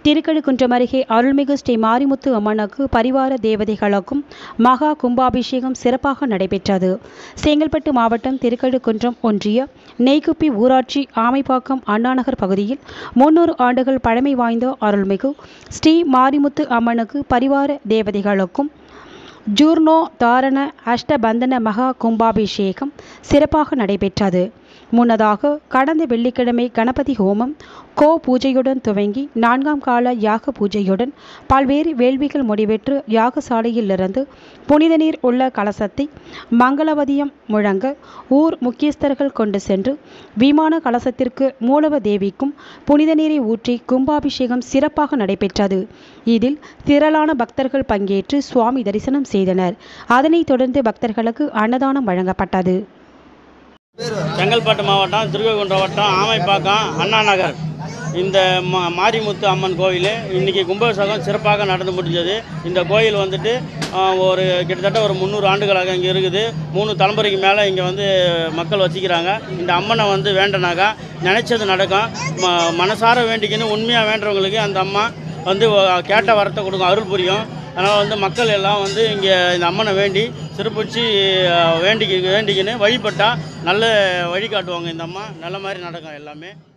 திருக்கழுக்குன்றம் அருகே அருள்மிகு ஸ்ரீ மாரிமுத்து அம்மனுக்கு பரிவார தேவதைகளுக்கும் மகா கும்பாபிஷேகம் சிறப்பாக நடைபெற்றது செங்கல்பட்டு மாவட்டம் திருக்கழுக்குன்றம் ஒன்றிய நெய்க்குப்பி ஊராட்சி ஆமைப்பாக்கம் அண்ணாநகர் பகுதியில் முன்னூறு ஆண்டுகள் பழமை வாய்ந்த அருள்மிகு ஸ்ரீ மாரிமுத்து அம்மனுக்கு பரிவார தேவதைகளுக்கும் ஜூர்னோ தாரண அஷ்டபந்தன மகா கும்பாபிஷேகம் சிறப்பாக நடைபெற்றது முன்னதாக கடந்த வெள்ளிக்கிழமை கணபதி ஹோமம் கோ பூஜையுடன் துவங்கி நான்காம் கால யாக பூஜையுடன் பல்வேறு வேள்விகள் முடிவெற்று யாகசாலையிலிருந்து புனித நீர் உள்ள கலசத்தை மங்களவதியம் முழங்க ஊர் முக்கியஸ்தர்கள் கொண்டு சென்று விமான கலசத்திற்கு மூலவ தேவிக்கும் புனித நீரை ஊற்றி கும்பாபிஷேகம் சிறப்பாக நடைபெற்றது இதில் திரளான பக்தர்கள் பங்கேற்று சுவாமி தரிசனம் செய்தனர் அதனைத் தொடர்ந்து பக்தர்களுக்கு அன்னதானம் வழங்கப்பட்டது செங்கல்பட்டு மாவட்டம் திருக்ககுன்றம் வட்டம் ஆமைப்பாக்கம் அண்ணா நகர் இந்த மா மாரிமுத்து அம்மன் கோயில் இன்றைக்கி கும்பாபிஷேகம் சிறப்பாக நடந்து முடிஞ்சது இந்த கோயில் வந்துட்டு ஆஹ், ஒரு கிட்டத்தட்ட ஒரு முந்நூறு ஆண்டுகளாக இங்கே இருக்குது மூணு தலைமுறைக்கு மேலே இங்கே வந்து மக்கள் வசிக்கிறாங்க இந்த அம்மனை வந்து வேண்டனாக்கா நினச்சது நடக்கும் ம மனசார வேண்டிக்கின்னு உண்மையாக வேண்டுறவங்களுக்கு அந்த அம்மா வந்து வ- கேட்ட வரத்தை கொடுக்கும் அருள் புரியும் அதனால் வந்து மக்கள் எல்லாம் வந்து இங்கே இந்த அம்மனை வேண்டி சிறப்பிச்சு வேண்டிக்கி வேண்டிக்கின்னு வழிபட்டால் நல்ல வழி காட்டுவாங்க இந்த அம்மா நல்ல மாதிரி நடக்கும் எல்லாமே